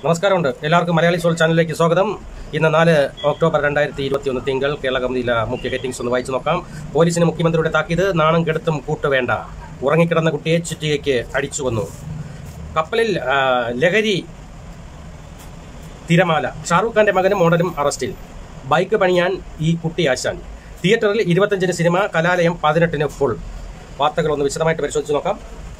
നമസ്കാരമുണ്ട് എല്ലാവർക്കും മലയാളി സോൾ ചാനലിലേക്ക് സ്വാഗതം ഇന്ന് നാല് ഒക്ടോബർ രണ്ടായിരത്തി ഇരുപത്തിയൊന്ന് തിങ്കൾ കേരള കമ്പനിയിലെ മുഖ്യ ഹെറ്റിംഗ്സ് ഒന്ന് വായിച്ചു നോക്കാം പോലീസിന് മുഖ്യമന്ത്രിയുടെ താക്കീത് നാണം കെടുത്തും കൂട്ടുവേണ്ട ഉറങ്ങിക്കിടന്ന കുട്ടിയെ ചുറ്റികയ്ക്ക് അടിച്ചു വന്നു കപ്പലിൽ ആ, ലഹരി തിരമാല ഷാറൂഖ് ഖാന്റെ മകനും മോഡലും അറസ്റ്റിൽ ബൈക്ക് പണിയാൻ ഈ കുട്ടി ആശാൻ തിയേറ്ററിൽ ഇരുപത്തഞ്ചിന് സിനിമ കലാലയം പതിനെട്ടിന് ഫുൾ വാർത്തകൾ ഒന്ന് വിശദമായിട്ട് പരിശോധിച്ച് നോക്കാം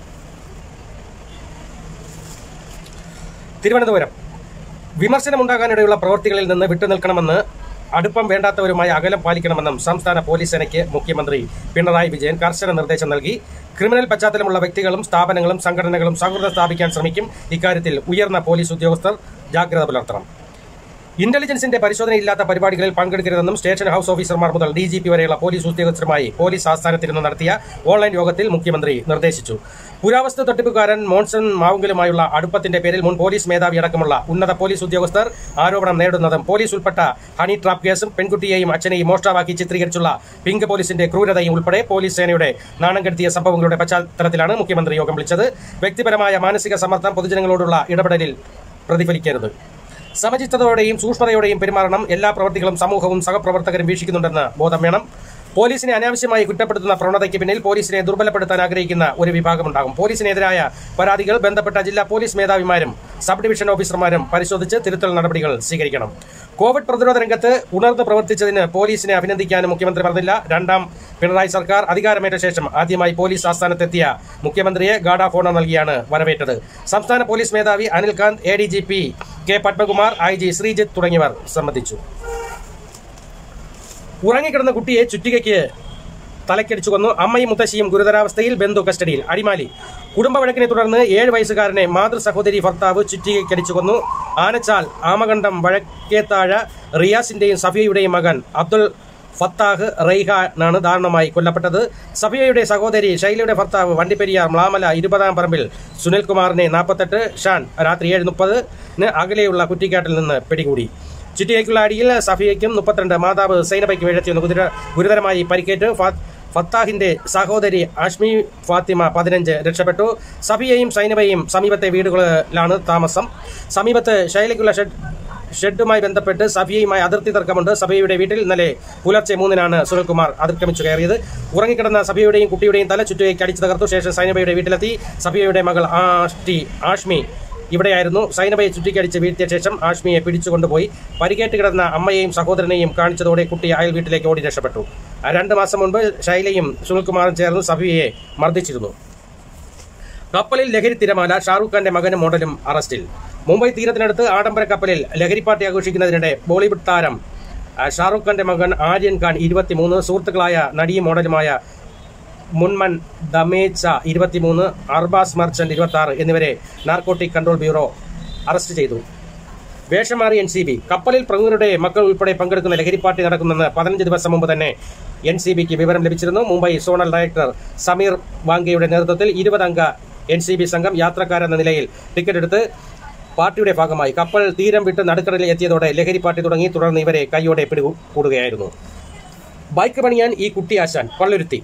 തിരുവനന്തപുരം വിമർശനമുണ്ടാകാനിടയുള്ള പ്രവൃത്തികളിൽ നിന്ന് വിട്ടുനിൽക്കണമെന്ന് അടുപ്പം വേണ്ടാത്തവരുമായി അകലം പാലിക്കണമെന്നും സംസ്ഥാന പോലീസ് സേനയ്ക്ക് മുഖ്യമന്ത്രി പിണറായി വിജയൻ കർശന നിർദ്ദേശം നൽകി ക്രിമിനൽ പശ്ചാത്തലമുള്ള വ്യക്തികളും സ്ഥാപനങ്ങളും സംഘടനകളും സൗഹൃദം സ്ഥാപിക്കാൻ ശ്രമിക്കും ഇക്കാര്യത്തിൽ ഉയർന്ന പോലീസ് ഉദ്യോഗസ്ഥർ ജാഗ്രത പുലർത്തണം ഇന്റലിജൻസിന്റെ പരിശോധനയില്ലാത്ത പരിപാടികളിൽ പങ്കെടുക്കരുതെന്നും സ്റ്റേഷൻ ഹൌസ് ഓഫീസർമാർ മുതൽ ഡി ജി പി വരെയുള്ള പോലീസ് ഉദ്യോഗസ്ഥരുമായി പോലീസ് ആസ്ഥാനത്തിരുന്ന് നടത്തിയ ഓൺലൈൻ യോഗത്തിൽ മുഖ്യമന്ത്രി നിർദ്ദേശിച്ചു പുരാവസ്തു തട്ടിപ്പുകാരൻ മോൺസൺ മാവുങ്കലുമായുള്ള അടുപ്പത്തിന്റെ പേരിൽ മുൻ പോലീസ് മേധാവി അടക്കമുള്ള ഉന്നത പോലീസ് ഉദ്യോഗസ്ഥർ ആരോപണം നേരിടുന്നതും പോലീസ് ഉൾപ്പെട്ട ഹണി ട്രാപ്പ് കേസും പെൺകുട്ടിയെയും അച്ഛനെയും മോഷ്ടാവാക്കി ചിത്രീകരിച്ചുള്ള പിങ്ക് പോലീസിന്റെ ക്രൂരതയും ഉൾപ്പെടെ പോലീസ് സേനയുടെ നാണം കെടുത്തിയ സംഭവങ്ങളുടെ പശ്ചാത്തലത്തിലാണ് മുഖ്യമന്ത്രി യോഗം വിളിച്ചത് വ്യക്തിപരമായ മാനസിക സമ്മർദ്ദം പൊതുജനങ്ങളോടുള്ള ഇടപെടലിൽ പ്രതിഫലിക്കരുത് സമചിത്തതയോടെയും സൂക്ഷ്മതയോടെയും പെരുമാറണം എല്ലാ പ്രവർത്തികളും സമൂഹവും സഹപ്രവർത്തകരും വീക്ഷിക്കുന്നുണ്ടെന്ന് ബോധം വേണം പോലീസിനെ അനാവശ്യമായി കുറ്റപ്പെടുത്തുന്ന പ്രവണതയ്ക്ക് പിന്നിൽ പോലീസിനെ ദുർബലപ്പെടുത്താൻ ആഗ്രഹിക്കുന്ന ഒരു വിഭാഗമുണ്ടാകും പോലീസിനെതിരായ പരാതികൾ ബന്ധപ്പെട്ട ജില്ലാ പോലീസ് മേധാവിമാരും സബ് ഡിവിഷൻ ഓഫീസർമാരും പരിശോധിച്ച് തിരുത്തൽ നടപടികൾ സ്വീകരിക്കണം കോവിഡ് പ്രതിരോധ രംഗത്ത് ഉണർന്ന് പ്രവർത്തിച്ചതിന് പോലീസിനെ അഭിനന്ദിക്കാനും മുഖ്യമന്ത്രി പറഞ്ഞില്ല രണ്ടാം പിണറായി സർക്കാർ അധികാരമേറ്റ ശേഷം ആദ്യമായി പോലീസ് ആസ്ഥാനത്തെത്തിയ മുഖ്യമന്ത്രിയെ ഗാർഡ് ഓഫ് ഓണർ നൽകിയാണ് വരവേറ്റത് സംസ്ഥാന പോലീസ് മേധാവി Anilkant A D G P K Padmakumar I G Sreejith തുടങ്ങിയവർ സംബന്ധിച്ചു ഉറങ്ങിക്കിടന്ന കുട്ടിയെ ചുറ്റികയ്ക്ക് തലക്കടിച്ചു കൊന്നു അമ്മയും മുത്തശ്ശിയും ഗുരുതരാവസ്ഥയിൽ ബന്ധു കസ്റ്റഡിയിൽ അടിമാലി കുടുംബ വഴക്കിനെ തുടർന്ന് ഏഴ് വയസ്സുകാരനെ മാതൃ സഹോദരി ഭർത്താവ് ചുറ്റികയ്ക്കടിച്ചു കൊന്നു ആനച്ചാൽ ആമകണ്ഠം വഴക്കേത്താഴ റിയാസിന്റെയും സഫിയയുടെയും മകൻ അബ്ദുൾ ഫത്താഹ് റെയ്ഹാനാണ് ദാരുണമായി കൊല്ലപ്പെട്ടത് സഫിയയുടെ സഹോദരി ഷൈലയുടെ ഭർത്താവ് വണ്ടിപ്പെരിയാർ മ്ലാമല ഇരുപതാം പറമ്പിൽ സുനിൽകുമാറിനെ നാൽപ്പത്തെട്ട് ഷാൻ രാത്രി ഏഴ് മുപ്പതിന് അകലെയുള്ള കുറ്റിക്കാട്ടിൽ നിന്ന് പിടികൂടി ചുറ്റിയേക്കുള്ള അടിയിൽ സഫിയയ്ക്കും മുപ്പത്തിരണ്ട് മാതാവ് സൈനബയ്ക്ക് വീഴത്തിയൊന്ന് ഗുരുതര ഗുരുതരമായി പരിക്കേറ്റ് ഫാ- ഫത്താഹിന്റെ സഹോദരി അഷ്മി ഫാത്തിമ പതിനഞ്ച് രക്ഷപ്പെട്ടു സഫിയയും സൈനബയും സമീപത്തെ വീടുകളിലാണ് താമസം സമീപത്ത് ശൈലയ്ക്കുള്ള ഷെഡ് ഷെഡുമായി ബന്ധപ്പെട്ട് സഫിയയുമായി അതിർത്തി തർക്കമുണ്ട് സഫിയയുടെ വീട്ടിൽ ഇന്നലെ പുലർച്ചെ മൂന്നിനാണ് സുനിൽകുമാർ അതിക്രമിച്ചു കയറിയത് ഉറങ്ങിക്കിടന്ന സഫിയയുടെയും കുട്ടിയുടെയും തല ചുറ്റുകയ്ക്ക് അടിച്ചു തകർത്തു ശേഷം സൈനബയുടെ വീട്ടിലെത്തി സഫിയയുടെ മകൾ ആഷ്ടി ആഷ്മി ഇവിടെയായിരുന്നു സൈനബയെ ചുറ്റിക്കടിച്ച് വീഴ്ത്തിയ ശേഷം ആഷ്മിയെ പിടിച്ചുകൊണ്ടുപോയി പരിക്കേറ്റ് കിടന്ന അമ്മയെയും സഹോദരനെയും കാണിച്ചതോടെ കുട്ടി അയൽ വീട്ടിലേക്ക് ഓടി രക്ഷപ്പെട്ടു ആ രണ്ട് മാസം മുൻപ് ശൈലയും സുനിൽകുമാറും ചേർന്ന് സഫിയയെ മർദ്ദിച്ചിരുന്നു കപ്പലിൽ ലഹരി തിരമാല ഷാറൂഖ് ഖാന്റെ മകനും മോഡലും അറസ്റ്റിൽ മുംബൈ തീരത്തിനടുത്ത് ആഡംബര കപ്പലിൽ ലഹരി പാർട്ടി ആഘോഷിക്കുന്നതിനിടെ ബോളിവുഡ് താരം ആ, ഷാറൂഖ് ഖാന്റെ മകൻ ആര്യൻ ഖാൻ ഇരുപത്തിമൂന്ന് സുഹൃത്തുക്കളായ നടിയും മോഡലുമായ മുൻമൻ ദമേച്ച ഇരുപത്തിമൂന്ന് അർബാസ് മർച്ചന്റ് ഇരുപത്തി ആറ് എന്നിവരെ നാർക്കോട്ടിക് കൺട്രോൾ ബ്യൂറോ അറസ്റ്റ് ചെയ്തു വേഷം മാറി എൻ സി ബി കപ്പലിൽ പ്രമുഖരുടെ മക്കൾ ഉൾപ്പെടെ പങ്കെടുക്കുന്ന ലഹരി പാർട്ടി നടക്കുമെന്ന് പതിനഞ്ച് ദിവസം മുമ്പ് തന്നെ എൻ സി ബിക്ക് വിവരം ലഭിച്ചിരുന്നു മുംബൈ സോണൽ ഡയറക്ടർ സമീർ വാങ്കയുടെ നേതൃത്വത്തിൽ ഇരുപത് അംഗ എൻ സി ബി സംഘം യാത്രക്കാരെന്ന നിലയിൽ ടിക്കറ്റ് എടുത്ത് പാർട്ടിയുടെ ഭാഗമായി കപ്പൽ തീരം വിട്ട് നടുക്കടലിൽ എത്തിയതോടെ ലഹരി പാർട്ടി തുടങ്ങി തുടർന്ന് ഇവരെ കൈയോടെ പിടികൂടുകയായിരുന്നു ബൈക്ക് പണിയാൻ ഈ കുട്ടി ആശാൻ പള്ളുരുത്തി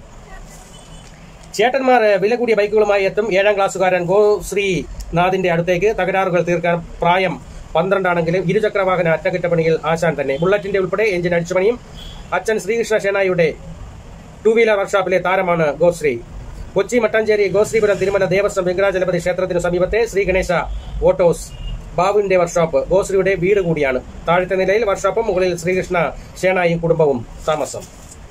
ചേട്ടന്മാർ വില കൂടിയ ബൈക്കുകളുമായി എത്തും ഏഴാം ക്ലാസ്സുകാരൻ ഗോശ്രീനാഥിന്റെ അടുത്തേക്ക് തകരാറുകൾ തീർക്കാൻ പ്രായം പന്ത്രണ്ടാണെങ്കിലും ഇരുചക്ര വാഹന അറ്റകുറ്റപ്പണിയിൽ ആശാൻ തന്നെ ബുള്ളറ്റിന്റെ ഉൾപ്പെടെ എഞ്ചിൻ അടിച്ചുപണിയും അച്ഛൻ ശ്രീകൃഷ്ണ ഷേനായുടെ ടൂ വീലർ വർക്ക്ഷോപ്പിലെ താരമാണ് ഗോശ്രീ കൊച്ചി മട്ടാഞ്ചേരി ഗോശ്രീപുരം തിരുമല ദേവസ്വം വെങ്കടാചലപതി ക്ഷേത്രത്തിന് സമീപത്തെ ശ്രീ ഗണേശ ഓട്ടോസ് ബാബുവിന്റെ വർക്ക്ഷോപ്പ് ഗോശ്രീയുടെ വീട് കൂടിയാണ് താഴത്തെ നിലയിൽ വർക്ക്ഷോപ്പും മുകളിൽ ശ്രീകൃഷ്ണ ഷേനായും കുടുംബവും താമസം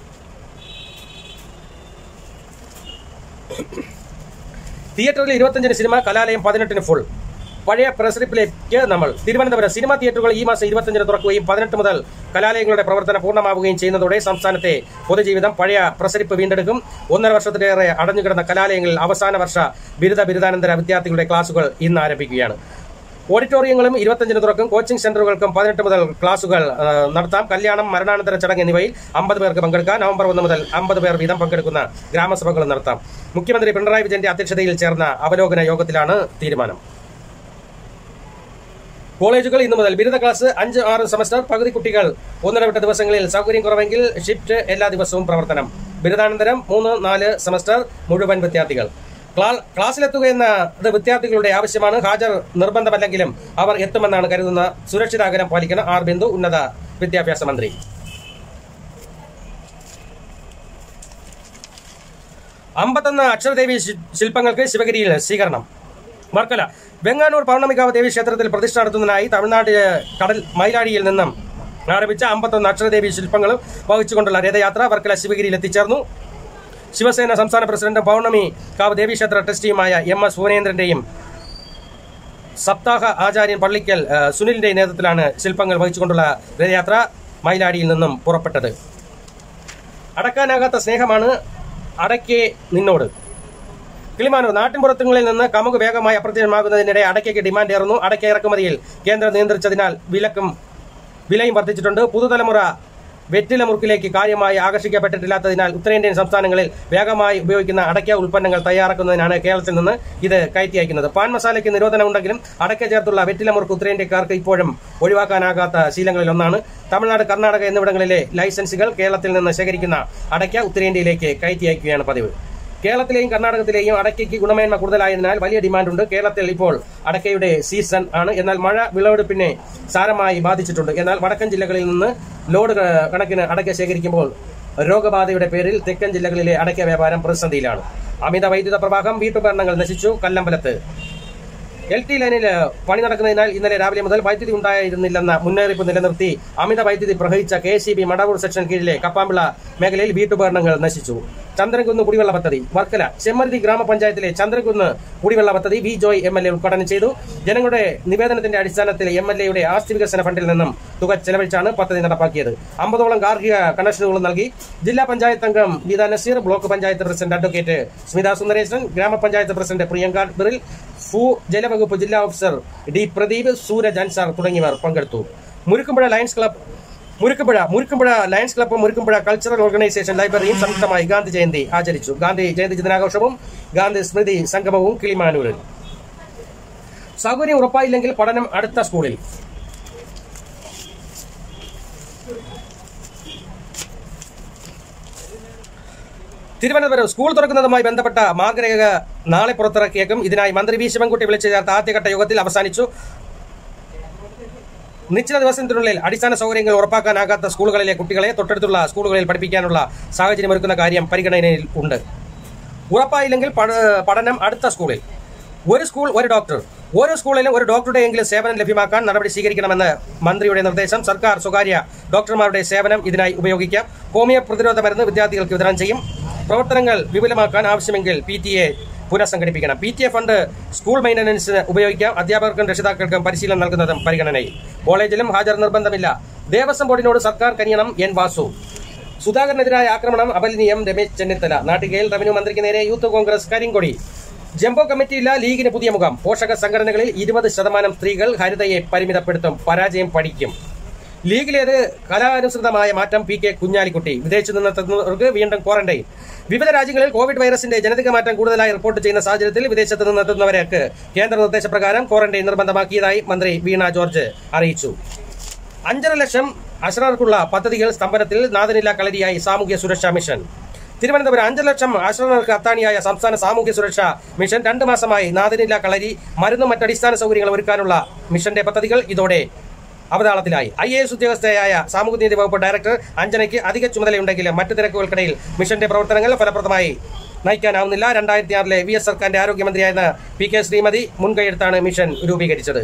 തിയേറ്ററിൽ ഇരുപത്തഞ്ചിന് സിനിമ കലാലയം പതിനെട്ടിന് ഫുൾ പഴയ പ്രസരിപ്പിലേക്ക് നമ്മൾ തിരുവനന്തപുരം സിനിമാ തിയേറ്ററുകൾ ഈ മാസം ഇരുപത്തഞ്ചിന് തുറക്കുകയും പതിനെട്ട് മുതൽ കലാലയങ്ങളുടെ പ്രവർത്തനം പൂർണ്ണമാവുകയും ചെയ്യുന്നതോടെ സംസ്ഥാനത്തെ പൊതുജീവിതം പഴയ പ്രസരിപ്പ് വീണ്ടെടുക്കും ഒന്നര വർഷത്തിലേറെ അടഞ്ഞുകിടന്ന കലാലയങ്ങളിൽ അവസാന വർഷ ബിരുദ ബിരുദാനന്തര വിദ്യാർത്ഥികളുടെ ക്ലാസുകൾ ഇന്ന് ആരംഭിക്കുകയാണ് ഓഡിറ്റോറിയങ്ങളും ഇരുപത്തഞ്ചിന് തുറക്കും കോച്ചിംഗ് സെന്ററുകൾക്കും പതിനെട്ട് മുതൽ ക്ലാസുകൾ ആ, നടത്താം കല്യാണം മരണാനന്തര ചടങ്ങ് എന്നിവയിൽ അമ്പത് പേർക്ക് പങ്കെടുക്കാം നവംബർ ഒന്ന് മുതൽ അമ്പത് പേർ വീതം പങ്കെടുക്കുന്ന ഗ്രാമസഭകൾ നടത്താം മുഖ്യമന്ത്രി പിണറായി വിജയന്റെ അധ്യക്ഷതയിൽ ചേർന്ന അവലോകന യോഗത്തിലാണ് തീരുമാനം കോളേജുകൾ ഇന്നു മുതൽ ബിരുദ ക്ലാസ് അഞ്ച് ആറ് സെമസ്റ്റർ പകുതി കുട്ടികൾ ഒന്നിടവിട്ട ദിവസങ്ങളിൽ സൗകര്യം കുറവെങ്കിൽ ഷിഫ്റ്റ് എല്ലാ ദിവസവും പ്രവർത്തനം ബിരുദാനന്തരം മൂന്ന് നാല് സെമസ്റ്റർ മുഴുവൻ വിദ്യാർത്ഥികൾ ക്ലാ- ക്ലാസ്സിലെത്തുക എന്നത് വിദ്യാർത്ഥികളുടെ ആവശ്യമാണ് ഹാജർ നിർബന്ധമല്ലെങ്കിലും അവർ എത്തുമെന്നാണ് കരുതുന്ന സുരക്ഷിത അകലം പാലിക്കണം ആർ ബിന്ദു ഉന്നത വിദ്യാഭ്യാസ മന്ത്രി അമ്പത്തൊന്ന് അക്ഷരദേവി ശി- ശില്പങ്ങൾക്ക് ശിവഗിരിയിൽ സ്വീകരണം വർക്കല വെങ്ങാനൂർ പൗർണമികാവ് ദേവി ക്ഷേത്രത്തിൽ പ്രതിഷ്ഠ നടത്തുന്നതിനായി തമിഴ്നാട് കടൽ മൈലാടിയിൽ നിന്നും ആരംഭിച്ച അമ്പത്തൊന്ന് അക്ഷരദേവി ശില്പങ്ങളും വഹിച്ചുകൊണ്ടുള്ള രഥയാത്ര വർക്കല ശിവഗിരിയിൽ എത്തിച്ചേർന്നു ശിവസേന സംസ്ഥാന പ്രസിഡന്റ് പൗർണമി കാവ് ദേവീക്ഷേത്ര ട്രസ്റ്റിയുമായ എം എസ് ഭുവനേന്ദ്രന്റെയും സപ്താഹ ആചാര്യൻ പള്ളിക്കൽ ആ, സുനിലിന്റെ നേതൃത്വത്തിലാണ് ശില്പങ്ങൾ വഹിച്ചുകൊണ്ടുള്ള രഥയാത്ര മൈലാടിയിൽ നിന്നും പുറപ്പെട്ടത് അടക്കാനാകാത്ത സ്നേഹമാണ് അടയ്ക്കെ നിന്നോട് കിളിമാനൂർ നാട്ടിൻപുറത്തുകളിൽ നിന്ന് കമുക് വേഗമായി അപ്രത്യക്ഷമാകുന്നതിനിടെ അടയ്ക്കയ്ക്ക് ഡിമാൻഡ് ഏറുന്നു അടയ്ക്ക ഇറക്കുമതിയിൽ കേന്ദ്രം നിയന്ത്രിച്ചതിനാൽ വിലക്കും വിലയും വർദ്ധിച്ചിട്ടുണ്ട് പുതുതലമുറ വെറ്റില മുറുക്കിലേക്ക് കാര്യമായി ആകർഷിക്കപ്പെട്ടിട്ടില്ലാത്തതിനാൽ ഉത്തരേന്ത്യൻ സംസ്ഥാനങ്ങളിൽ വേഗമായി ഉപയോഗിക്കുന്ന അടയ്ക്ക ഉൽപ്പന്നങ്ങൾ തയ്യാറാക്കുന്നതിനാണ് കേരളത്തിൽ നിന്ന് ഇത് കയറ്റി അയക്കുന്നത് പാൻ മസാലയ്ക്ക് നിരോധനം ഉണ്ടെങ്കിലും അടയ്ക്ക ചേർത്തുള്ള വെറ്റില മുറുക്ക് ഉത്തരേന്ത്യക്കാർക്ക് ഇപ്പോഴും ഒഴിവാക്കാനാകാത്ത ശീലങ്ങളിൽ ഒന്നാണ് തമിഴ്നാട് കർണാടക എന്നിവിടങ്ങളിലെ ലൈസൻസുകൾ കേരളത്തിൽ നിന്ന് ശേഖരിക്കുന്ന അടയ്ക്ക ഉത്തരേന്ത്യയിലേക്ക് കയറ്റി അയക്കുകയാണ് പതിവ് കേരളത്തിലെയും കർണാടകത്തിലെയും അടയ്ക്കയ്ക്ക് ഗുണമേന്മ കൂടുതലായതിനാൽ വലിയ ഡിമാൻഡുണ്ട് കേരളത്തിൽ ഇപ്പോൾ അടയ്ക്കയുടെ സീസൺ ആണ് എന്നാൽ മഴ വിളവെടുപ്പിനെ സാരമായി ബാധിച്ചിട്ടുണ്ട് എന്നാൽ വടക്കൻ ജില്ലകളിൽ നിന്ന് ലോഡ് ക- കണക്കിന് അടയ്ക്ക ശേഖരിക്കുമ്പോൾ രോഗബാധയുടെ പേരിൽ തെക്കൻ ജില്ലകളിലെ അടയ്ക്ക വ്യാപാരം പ്രതിസന്ധിയിലാണ് അമിത വൈദ്യുത പ്രവാഹം വീട്ടുപകരണങ്ങൾ നശിച്ചു കല്ലമ്പലത്ത് എൽ ടി ലൈനിൽ പണി നടക്കുന്നതിനാൽ ഇന്നലെ രാവിലെ മുതൽ വൈദ്യുതി ഉണ്ടായിരുന്നില്ലെന്ന മുന്നറിയിപ്പ് നിലനിർത്തി അമിത വൈദ്യുതി പ്രവഹിച്ച K C B Madavoor section കീഴിലെ കപ്പാമ്പിള മേഖലയിൽ വീട്ടുപകരണങ്ങൾ നശിച്ചു ചന്ദ്രൻകുന്ന് കുടിവെള്ള പദ്ധതി വർക്കല ചെമ്മരുതി ഗ്രാമപഞ്ചായത്തിലെ ചന്ദ്രൻകുന്ന് കുടിവെള്ള പദ്ധതി V Joy M L A ഉദ്ഘാടനം ചെയ്തു ജനങ്ങളുടെ നിവേദനത്തിന്റെ അടിസ്ഥാനത്തിൽ എം എൽ എയുടെ ആസ്തി വികസന ഫണ്ടിൽ നിന്നും തുക ചെലവഴിച്ചാണ് പദ്ധതി നടപ്പാക്കിയത് അമ്പതോളം ഗാർഹിക കണക്ഷനുകൾ നൽകി ജില്ലാ പഞ്ചായത്ത് അംഗം Geetha Naseer block panchayat president advocate Smitha Sundaresan gramapanchayat president Priyanka ബിറിൽ ഫു ജലവകുപ്പ് ജില്ലാ ഓഫീസർ ഡി പ്രദീപ് സൂരജ് അൻസാർ തുടങ്ങിയവർ പങ്കെടുത്തു Murukkumpuzha Lions Club Murukkumpuzha Murukkumpuzha Lions ക്ലബും മുരുക്കുമ്പുഴ കൾച്ചറൽ ഓർഗനൈസേഷൻ ലൈബ്രറിയും സംയുക്തമായി ഗാന്ധി ജയന്തി ആചരിച്ചു ഗാന്ധി ജയന്തി ദിനാഘോഷവും ഗാന്ധി സ്മൃതി സംഗമവും കിളിമാനൂരിൽ സൗകര്യം ഉറപ്പായില്ലെങ്കിൽ പഠനം അടുത്ത സ്കൂളിൽ തിരുവനന്തപുരം സ്കൂൾ തുറക്കുന്നതുമായി ബന്ധപ്പെട്ട മാർഗരേഖ നാളെ പുറത്തിറക്കിയേക്കും ഇതിനായി മന്ത്രി വി ശിവൻകുട്ടി വിളിച്ചു ചേർത്ത ആദ്യഘട്ട യോഗത്തിൽ അവസാനിച്ചു നിശ്ചിത ദിവസത്തിനുള്ളിൽ അടിസ്ഥാന സൗകര്യങ്ങൾ ഉറപ്പാക്കാനാകാത്ത സ്കൂളുകളിലെ കുട്ടികളെ തൊട്ടടുത്തുള്ള സ്കൂളുകളിൽ പഠിപ്പിക്കാനുള്ള സാഹചര്യമൊരുക്കുന്ന കാര്യം പരിഗണനയിൽ ഉണ്ട് ഉറപ്പായില്ലെങ്കിൽ പഠ- പഠനം അടുത്ത സ്കൂളിൽ ഒരു സ്കൂൾ ഒരു ഡോക്ടർ ഓരോ സ്കൂളിലും ഒരു ഡോക്ടറുടെയെങ്കിലും സേവനം ലഭ്യമാക്കാൻ നടപടി സ്വീകരിക്കണമെന്ന് മന്ത്രിയുടെ നിർദ്ദേശം സർക്കാർ സ്വകാര്യ ഡോക്ടർമാരുടെ സേവനം ഇതിനായി ഉപയോഗിക്കാം ഹോമിയോ പ്രതിരോധ മരുന്ന് വിദ്യാർത്ഥികൾക്ക് വിതരണം ചെയ്യും പ്രവർത്തനങ്ങൾ വിപുലമാക്കാൻ ആവശ്യമെങ്കിൽ പി ടി എ പുനഃസംഘടിപ്പിക്കണം P T A fund school മെയിൻ്റനൻസിന് ഉപയോഗിക്കാം അധ്യാപകർക്കും രക്ഷിതാക്കൾക്കും പരിശീലനം നൽകുന്നതും പരിഗണനയിൽ കോളേജിലും ഹാജർ നിർബന്ധമില്ല ദേവസ്വം ബോർഡിനോട് സർക്കാർ കനിയണം എൻ വാസു സുധാകരനെതിരായ ആക്രമണം അപലനീയം രമേശ് ചെന്നിത്തല നാട്ടികയിൽ റവന്യൂ മന്ത്രിക്ക് നേരെ യൂത്ത് കോൺഗ്രസ് കരിങ്കൊടി ജംബോ കമ്മിറ്റിയില്ല ലീഗിന് പുതിയ മുഖം പോഷക സംഘടനകളിൽ ഇരുപത് ശതമാനം സ്ത്രീകൾ ഹരിതയെ പരിമിതപ്പെടുത്തും പരാജയം പഠിക്കും ലീഗിലേത് കലാനുസൃതമായ മാറ്റം പി കെ കുഞ്ഞാലിക്കുട്ടി വിദേശത്തു നിന്നെത്തുന്നവർക്ക് വീണ്ടും ക്വാറന്റൈൻ വിവിധ രാജ്യങ്ങളിൽ കോവിഡ് വൈറസിന്റെ ജനിതക മാറ്റം കൂടുതലായി റിപ്പോർട്ട് ചെയ്യുന്ന സാഹചര്യത്തിൽ വിദേശത്ത് നിന്നെത്തുന്നവർക്ക് കേന്ദ്ര നിർദ്ദേശപ്രകാരം ക്വാറന്റൈൻ നിർബന്ധമാക്കിയതായി മന്ത്രി വീണ ജോർജ് അറിയിച്ചു അഞ്ചര ലക്ഷം അശ്രർക്കുള്ള പദ്ധതികൾ സ്തംഭനത്തിൽ നാദനില കളരിയായി സാമൂഹ്യ സുരക്ഷാ മിഷൻ തിരുവനന്തപുരം അഞ്ചര ലക്ഷം അശ്രർക്ക് അത്താണിയായ സംസ്ഥാന സാമൂഹ്യ സുരക്ഷാ മിഷൻ രണ്ട് മാസമായി നാദനില കളരി മരുന്നും മറ്റടിസ്ഥാന സൗകര്യങ്ങൾ ഒരുക്കാനുള്ള മിഷന്റെ പദ്ധതികൾ ഇതോടെ അവതാളത്തിലായി ഐ എ എസ് ഉദ്യോഗസ്ഥയായ സാമൂഹ്യനീതി വകുപ്പ് ഡയറക്ടർ അഞ്ജനയ്ക്ക് അധിക ചുമതലയുണ്ടെങ്കിലും മറ്റു തിരക്കുകൾക്കിടയിൽ മിഷന്റെ പ്രവർത്തനങ്ങൾ ഫലപ്രദമായി നയിക്കാനാവുന്നില്ല രണ്ടായിരത്തി ആറിലെ വി എസ് സർക്കാരിന്റെ ആരോഗ്യമന്ത്രിയായിരുന്ന പി കെ ശ്രീമതി മുൻകൈയെടുത്താണ് മിഷൻ രൂപീകരിച്ചത്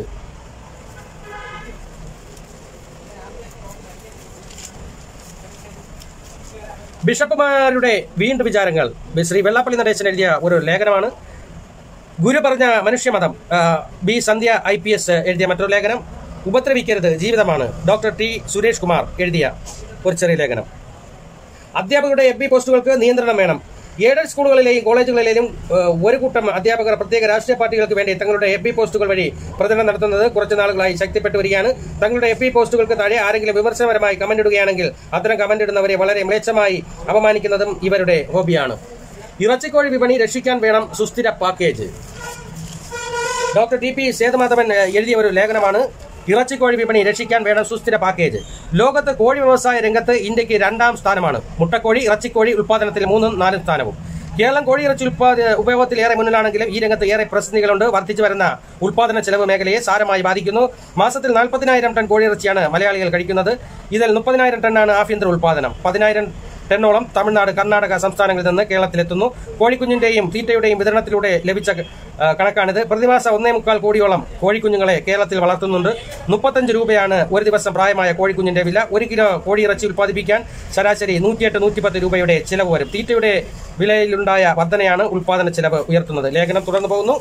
ബിഷപ്പുമാരുടെ വീണ്ടും വിചാരങ്ങൾ ശ്രീ വെള്ളാപ്പള്ളി നടേശൻ എഴുതിയ ഒരു ലേഖനമാണ് ഗുരു പറഞ്ഞ മനുഷ്യമതം ആ, B Sandhya I P S എഴുതിയ മറ്റൊരു ലേഖനം ഉപദ്രവിക്കരുത് ജീവിതമാണ് ഡോക്ടർ ടി സുരേഷ് കുമാർ എഴുതിയ ഒരു ചെറിയ ലേഖനം അധ്യാപകരുടെ എഫ് ബി പോസ്റ്റുകൾക്ക് നിയന്ത്രണം വേണം എയ്ഡഡ് സ്കൂളുകളിലെയും കോളേജുകളിലെയും ഏഹ്, ഒരു കൂട്ടം അധ്യാപകർ പ്രത്യേക രാഷ്ട്രീയ പാർട്ടികൾക്ക് വേണ്ടി തങ്ങളുടെ എഫ് ബി പോസ്റ്റുകൾ വഴി പ്രചരണം നടത്തുന്നത് കുറച്ചു നാളുകളായി ശക്തിപ്പെട്ടു വരികയാണ് തങ്ങളുടെ എഫ് ബി പോസ്റ്റുകൾക്ക് താഴെ ആരെങ്കിലും വിമർശനപരമായി കമന്റ് ഇടുകയാണെങ്കിൽ അത്തരം കമന്റ് ഇടുന്നവരെ വളരെ മ്ലേച്ഛമായി അപമാനിക്കുന്നതും ഇവരുടെ ഹോബിയാണ് ഇറച്ചിക്കോഴി വിപണി രക്ഷിക്കാൻ വേണം സുസ്ഥിര package doctor T P Sethumadhavan ഏഹ്, എഴുതിയ ഒരു ലേഖനമാണ് ഇറച്ചിക്കോഴി വിപണി രക്ഷിക്കാൻ വേണം സുസ്ഥിര പാക്കേജ് ലോകത്ത് കോഴി വ്യവസായ രംഗത്ത് ഇന്ത്യക്ക് രണ്ടാം സ്ഥാനമാണ് മുട്ടക്കോഴി ഇറച്ചിക്കോഴി ഉൽപാദനത്തിൽ മൂന്നും നാലും സ്ഥാനവും കേരളം കോഴിയിറച്ചി ഉൽപാദ ഉപയോഗത്തിൽ ഏറെ മുന്നിലാണെങ്കിലും ഈ രംഗത്ത് ഏറെ പ്രസിദ്ധികളുണ്ട് വർദ്ധിച്ചു വരുന്ന ഉൽപാദന ചെലവ് മേഖലയെ സാരമായി ബാധിക്കുന്നു മാസത്തിൽ നാൽപ്പതിനായിരം ടൺ കോഴിയിറച്ചിയാണ് മലയാളികൾ കഴിക്കുന്നത് ഇതിൽ മുപ്പതിനായിരം ടണ്ണാണ് ആഭ്യന്തര ഉൽപാദനം പതിനായിരം ടണ്ണോളം തമിഴ്നാട് കർണാടക സംസ്ഥാനങ്ങളിൽ നിന്ന് കേരളത്തിലെത്തുന്നു കോഴിക്കുഞ്ഞിന്റെയും തീറ്റയുടെയും വിതരണത്തിലൂടെ ലഭിച്ച ആ, കണക്കാണിത് പ്രതിമാസം ഒന്നേ മുക്കാൽ കോടിയോളം കോഴിക്കുഞ്ഞുങ്ങളെ കേരളത്തിൽ വളർത്തുന്നുണ്ട് മുപ്പത്തഞ്ച് രൂപയാണ് ഒരു ദിവസം പ്രായമായ കോഴിക്കുഞ്ഞിന്റെ വില ഒരു കിലോ കോഴിയിറച്ചി ഉൽപ്പാദിപ്പിക്കാൻ ശരാശരി നൂറ്റിയെട്ട് നൂറ്റിപ്പത്ത് രൂപയുടെ ചിലവ് വരും തീറ്റയുടെ വിലയിലുണ്ടായ വർധനയാണ് ഉൽപാദന ചെലവ് ഉയർത്തുന്നത് ലേഖനം തുടർന്നു പോകുന്നു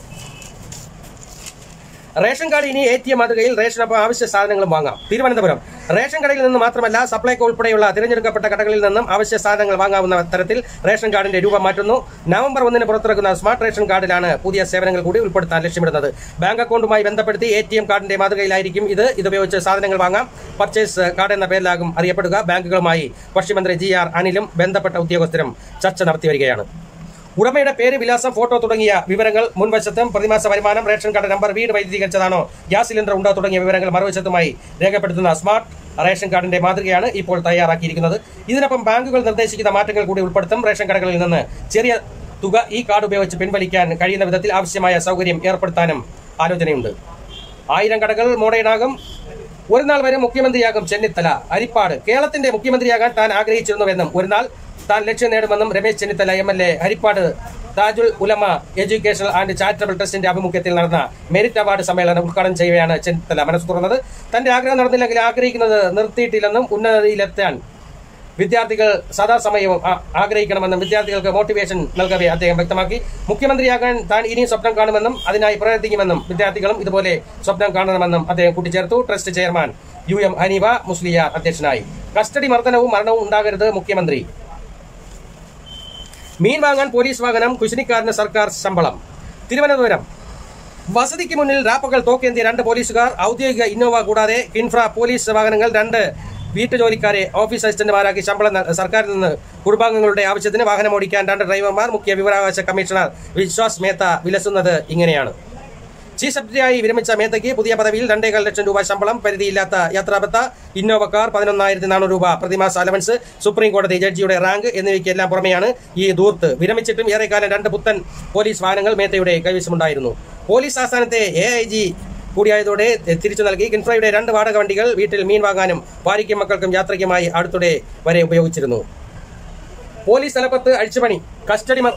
റേഷൻ കാർഡ് ഇനി എ ടി എം മാതൃകയിൽ റേഷനൊപ്പം ആവശ്യ സാധനങ്ങളും വാങ്ങാം തിരുവനന്തപുരം റേഷൻ കടയിൽ നിന്ന് മാത്രമല്ല സപ്ലൈകോ ഉൾപ്പെടെയുള്ള തിരഞ്ഞെടുക്കപ്പെട്ട കടകളിൽ നിന്നും അവശ്യ സാധനങ്ങൾ വാങ്ങാവുന്ന തരത്തിൽ റേഷൻ കാർഡിന്റെ രൂപം മാറ്റുന്നു നവംബർ ഒന്നിന് പുറത്തിറക്കുന്ന സ്മാർട്ട് റേഷൻ കാർഡിലാണ് പുതിയ സേവനങ്ങൾ കൂടി ഉൾപ്പെടുത്താൻ ലക്ഷ്യമിടുന്നത് ബാങ്ക് അക്കൗണ്ടുമായി ബന്ധപ്പെടുത്തി എ ടി എം കാർഡിന്റെ മാതൃകയിലായിരിക്കും ഇത് ഇതുപയോഗിച്ച് സാധനങ്ങൾ വാങ്ങാം പർച്ചേസ് കാർഡ് എന്ന പേരിലാകും അറിയപ്പെടുക ബാങ്കുകളുമായി ഭക്ഷ്യമന്ത്രി ജി ആർ അനിലും ബന്ധപ്പെട്ട ഉദ്യോഗസ്ഥരും ചർച്ച നടത്തി വരികയാണ് ഉടമയുടെ പേര് വിലാസം ഫോട്ടോ തുടങ്ങിയ വിവരങ്ങൾ മുൻവശത്തും പ്രതിമാസ വരുമാനം റേഷൻ കാർഡ് നമ്പർ വീട് വൈദ്യുതീകരിച്ചതാണോ ഗ്യാസ് സിലിണ്ടർ ഉണ്ടോ തുടങ്ങിയ വിവരങ്ങൾ മറുവശത്തുമായി രേഖപ്പെടുത്തുന്ന സ്മാർട്ട് റേഷൻ കാർഡിന്റെ മാതൃകയാണ് ഇപ്പോൾ തയ്യാറാക്കിയിരിക്കുന്നത് ഇതിനൊപ്പം ബാങ്കുകൾ നിർദ്ദേശിക്കുന്ന മാറ്റങ്ങൾ കൂടി ഉൾപ്പെടുത്തും റേഷൻ കടകളിൽ നിന്ന് ചെറിയ തുക ഈ കാർഡ് ഉപയോഗിച്ച് പിൻവലിക്കാൻ കഴിയുന്ന വിധത്തിൽ ആവശ്യമായ സൗകര്യം ഏർപ്പെടുത്താനും ആലോചനയുണ്ട് ആയിരം കടകൾ മോഡേണാകും ഒരു നാൾ വരെ മുഖ്യമന്ത്രിയാകും ചെന്നിത്തല അരിപ്പാട് കേരളത്തിന്റെ മുഖ്യമന്ത്രിയാകാൻ താൻ ആഗ്രഹിച്ചിരുന്നുവെന്നും ഒരു നാൾ താൻ ലക്ഷ്യം നേടുമെന്നും Ramesh Chennithala M L A Haripad Tajul Ulama educational and charitable ട്രസ്റ്റിന്റെ ആഭിമുഖ്യത്തിൽ നടന്ന മെരിറ്റ് അവാർഡ് സമ്മേളനം ഉദ്ഘാടനം ചെയ്യവെയാണ് ചെന്നിത്തല മനസ്സ് തുറന്നത് തന്റെ ആഗ്രഹം നടന്നില്ലെങ്കിൽ ആഗ്രഹിക്കുന്നത് നിർത്തിയിട്ടില്ലെന്നും ഉന്നതിയിലെത്താൻ വിദ്യാർത്ഥികൾ സദാസമയവും ആ- ആഗ്രഹിക്കണമെന്നും വിദ്യാർത്ഥികൾക്ക് മോട്ടിവേഷൻ നൽകവേ അദ്ദേഹം വ്യക്തമാക്കി മുഖ്യമന്ത്രിയാകാൻ താൻ ഇനിയും സ്വപ്നം കാണുമെന്നും അതിനായി പ്രവർത്തിക്കുമെന്നും വിദ്യാർത്ഥികളും ഇതുപോലെ സ്വപ്നം കാണണമെന്നും അദ്ദേഹം കൂട്ടിച്ചേർത്തു trust chairman U M Haneefa Musliyar അധ്യക്ഷനായി കസ്റ്റഡി മർദ്ദനവും മരണവും ഉണ്ടാകരുത് മുഖ്യമന്ത്രി മീൻ വാങ്ങാൻ പോലീസ് വാഹനം കുശിനിക്കാരന് സർക്കാർ ശമ്പളം തിരുവനന്തപുരം വസതിക്ക് മുന്നിൽ രാപ്പകൽ തോക്കേന്തിയ രണ്ട് പോലീസുകാർ ഔദ്യോഗിക ഇന്നോവ കൂടാതെ കിൻഫ്ര പോലീസ് വാഹനങ്ങൾ രണ്ട് വീട്ടുജോലിക്കാരെ ഓഫീസ് അസിസ്റ്റന്റുമാരാക്കി ശമ്പളം ന- സർക്കാരിൽ നിന്ന് കുടുംബാംഗങ്ങളുടെ ആവശ്യത്തിന് വാഹനം ഓടിക്കാൻ രണ്ട് ഡ്രൈവർമാർ മുഖ്യ വിവരാവകാശ കമ്മീഷണർ വിശ്വാസ് മേത്ത വിലസുന്നത് ഇങ്ങനെയാണ് ചീഫ് സെക്രട്ടറിയായി വിരമിച്ച മേത്തയ്ക്ക് പുതിയ പദവിയിൽ രണ്ടേകാൽ ലക്ഷം രൂപ ശമ്പളം പരിധിയില്ലാത്ത യാത്രാബത്ത ഇന്നോവ കാർ പതിനൊന്നായിരത്തി നാനൂറ് രൂപ പ്രതിമാസ അലവൻസ് സുപ്രീം കോടതി ജഡ്ജിയുടെ റാങ്ക് എന്നിവയ്ക്കെല്ലാം പുറമെയാണ് ഈ ദൂർത്ത് വിരമിച്ചിട്ടും ഏറെക്കാലം രണ്ട് പുത്തൻ പോലീസ് വാഹനങ്ങൾ മേത്തയുടെ കൈവശമുണ്ടായിരുന്നു പോലീസ് ആസ്ഥാനത്തെ എ ഐ ജി കൂടിയായതോടെ തിരിച്ചു നൽകി കിൻഫ്രയുടെ രണ്ട് വാടക വണ്ടികൾ വീട്ടിൽ മീൻ വാങ്ങാനും ഭാര്യയ്ക്കും മക്കൾക്കും യാത്രയ്ക്കുമായി അടുത്തിടെ വരെ ഉപയോഗിച്ചിരുന്നു പോലീസ് തലപ്പത്ത് അഴിച്ചുപണി കസ്റ്റഡി മ-